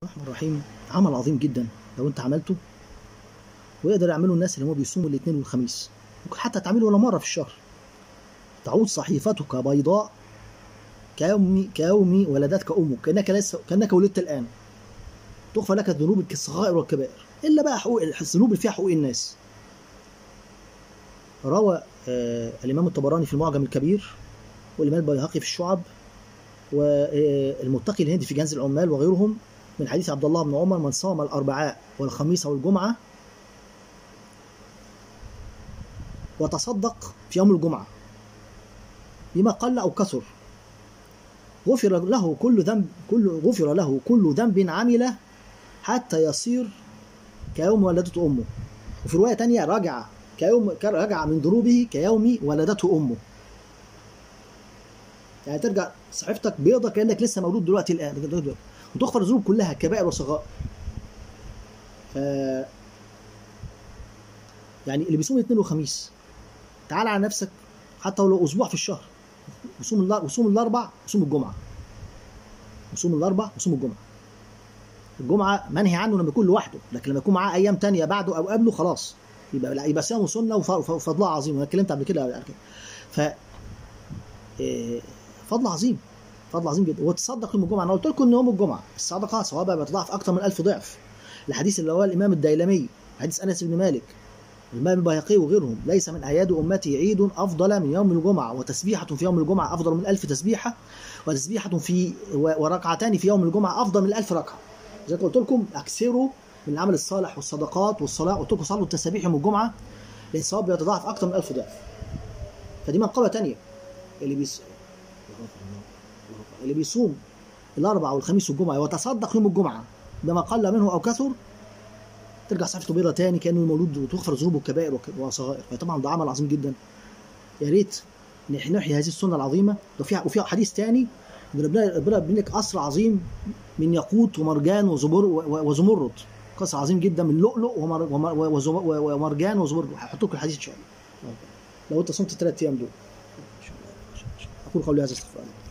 الرحمن الرحيم عمل عظيم جدا لو انت عملته ويقدر يعمله الناس اللي هم بيصوموا الاثنين والخميس ممكن حتى تعمله ولا مره في الشهر تعود صحيفتك بيضاء كيوم كيوم ولدتك امك كانك لسه كانك ولدت الان تغفر لك ذنوبك الصغائر والكبائر الا بقى حقوق الذنوب اللي فيها حقوق الناس روى آه الامام الطبراني في المعجم الكبير والامام البيهقي في الشعب والمتقي الهندي في جنز العمال وغيرهم من حديث عبد الله بن عمر من صام الاربعاء والخميس والجمعه وتصدق في يوم الجمعه بما قل او كثر غفر له كل ذنب كل غفر له كل ذنب عمله حتى يصير كيوم ولدته امه وفي روايه تانية رجع كيوم رجع من ذنوبه كيوم ولدته امه يعني ترجع صحيفتك بيضة كانك لسه مولود دلوقتي الان وتغفر الذنوب كلها كبائر وصغائر ف يعني اللي بيصوم الاثنين والخميس تعال على نفسك حتى ولو اسبوع في الشهر وصوم الاربع وصوم الاربع وصوم الجمعه وصوم الاربع وصوم الجمعه الجمعه منهي عنه لما يكون لوحده لكن لما يكون معاه ايام تانية بعده او قبله خلاص يبقى يبقى صيامه سنه وفضلها عظيم انا اتكلمت قبل كده ف فضل عظيم فضل عظيم جدا وتصدق يوم الجمعه انا قلت لكم ان يوم الجمعه الصدقه ثوابها بيتضاعف اكثر من ألف ضعف الحديث اللي هو الامام الديلمي حديث انس بن مالك الإمام البيهقي وغيرهم ليس من أعياد أمتي عيد أفضل من يوم الجمعة وتسبيحة في يوم الجمعة أفضل من ألف تسبيحة وتسبيحة في وركعتان في يوم الجمعة أفضل من ألف ركعة زي ما قلت لكم أكثروا من العمل الصالح والصدقات والصلاة قلت لكم صلوا التسابيح يوم الجمعة لأن الثواب بيتضاعف أكثر من ألف ضعف فدي منقبة تانية اللي بيس اللي بيصوم الأربعاء والخميس والجمعة وتصدق يوم الجمعة بما قل منه أو كثر ترجع صحيفته بيضة تاني كانه مولود وتغفر ذنوبه الكبائر وصغائر فطبعا ده عمل عظيم جدا يا ريت نحيي هذه السنه العظيمه وفيها وفيها حديث تاني ان ربنا ربنا بيبني لك قصر عظيم من ياقوت ومرجان وزبر وزمرد قصر عظيم جدا من لؤلؤ ومرجان وزمرد هحط لكم الحديث ان شاء الله لو انت صمت الثلاث ايام دول اقول قولي هذا استغفر الله